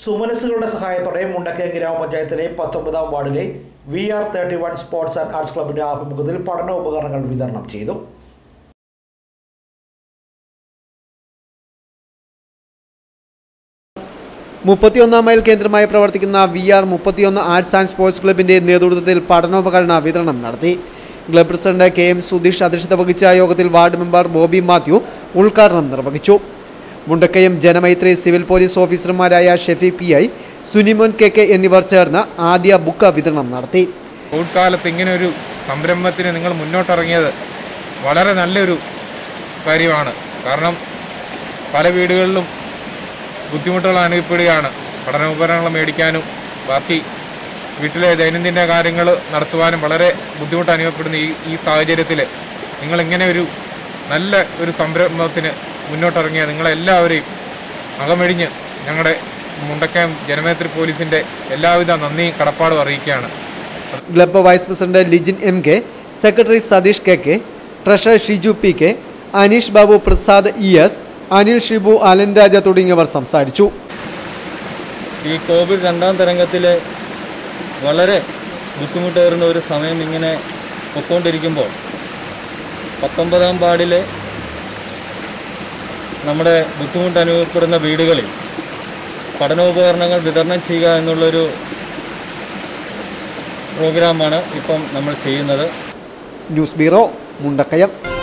സുമനസുകളുടെ സഹായത്തോടെ മുണ്ടക്കയം ഗ്രാമപഞ്ചായത്തിലെ പത്തൊമ്പതാം വാർഡിലെ V R thirty one sports and arts ക്ലബിന്റെ ആഭിമുഖ്യത്തിൽ പഠനോപകരണങ്ങൾ വിതരണം ചെയ്തു മുപ്പത്തിയൊന്നാം മൈൽ കേന്ദ്രമായി പ്രവർത്തിക്കുന്ന വി ആർ മുപ്പത്തിയൊന്ന് ആർട്സ് ആൻഡ് സ്പോർട്സ് ക്ലബിന്റെ നേതൃത്വത്തിൽ പഠനോപകരണ വിതരണം നടത്തി club president K M Sudheesh അധ്യക്ഷത വഹിച്ച യോഗത്തിൽ വാർഡ് മെമ്പർ ബോബി മാത്യു ഉദ്ഘാടനം നിർവഹിച്ചു മുണ്ടക്കയം ജനമൈത്രി സിവിൽ പോലീസ് ഓഫീസർമാരായ Shefeeq P I Sunimon K K എന്നിവർ ചേർന്ന് ആദ്യ ബുക്ക് വിതരണം നടത്തി കോവിഡ് കാലത്ത് ഇങ്ങനെ ഒരു സംരംഭത്തിന് നിങ്ങൾ മുന്നോട്ടിറങ്ങിയത് വളരെ നല്ലൊരു കാര്യമാണ് കാരണം പല വീടുകളിലും ബുദ്ധിമുട്ടുകൾ അനുഭവപ്പെടുകയാണ് പഠനോപകരണങ്ങൾ മേടിക്കാനും ബാക്കി വീട്ടിലെ ദൈനംദിന കാര്യങ്ങൾ നടത്തുവാനും വളരെ ബുദ്ധിമുട്ട് അനുഭവപ്പെടുന്ന ഈ ഈ സാഹചര്യത്തിൽ നിങ്ങൾ ഇങ്ങനെ ഒരു നല്ല ഒരു സംരംഭത്തിന് മുന്നോട്ടിറങ്ങിയ നിങ്ങളെല്ലാവരെയും അകമഴിഞ്ഞ് ഞങ്ങളുടെ മുണ്ടക്കയം ജനമേത്രി പോലീസിൻ്റെ എല്ലാവിധ നന്ദിയും കടപ്പാടും അറിയിക്കുകയാണ് club vice president Lijin M K secretary Satheesh K K treasurer Shiju P K Aneesh Babu Prasad E S Anil Shibu Alan Raja തുടങ്ങിയവർ സംസാരിച്ചു ഈ കോവിഡ് രണ്ടാം തരംഗത്തിൽ വളരെ ബുദ്ധിമുട്ടേറുന്ന ഒരു സമയം ഇങ്ങനെ പൊയ്ക്കൊണ്ടിരിക്കുമ്പോൾ പത്തൊമ്പതാം വാർഡിലെ നമ്മുടെ ബുദ്ധിമുട്ട് അനുഭവപ്പെടുന്ന വീടുകളിൽ പഠനോപകരണങ്ങൾ വിതരണം ചെയ്യുക എന്നുള്ളൊരു പ്രോഗ്രാമാണ് ഇപ്പം നമ്മൾ ചെയ്യുന്നത് ന്യൂസ് ബ്യൂറോ മുണ്ടക്കയം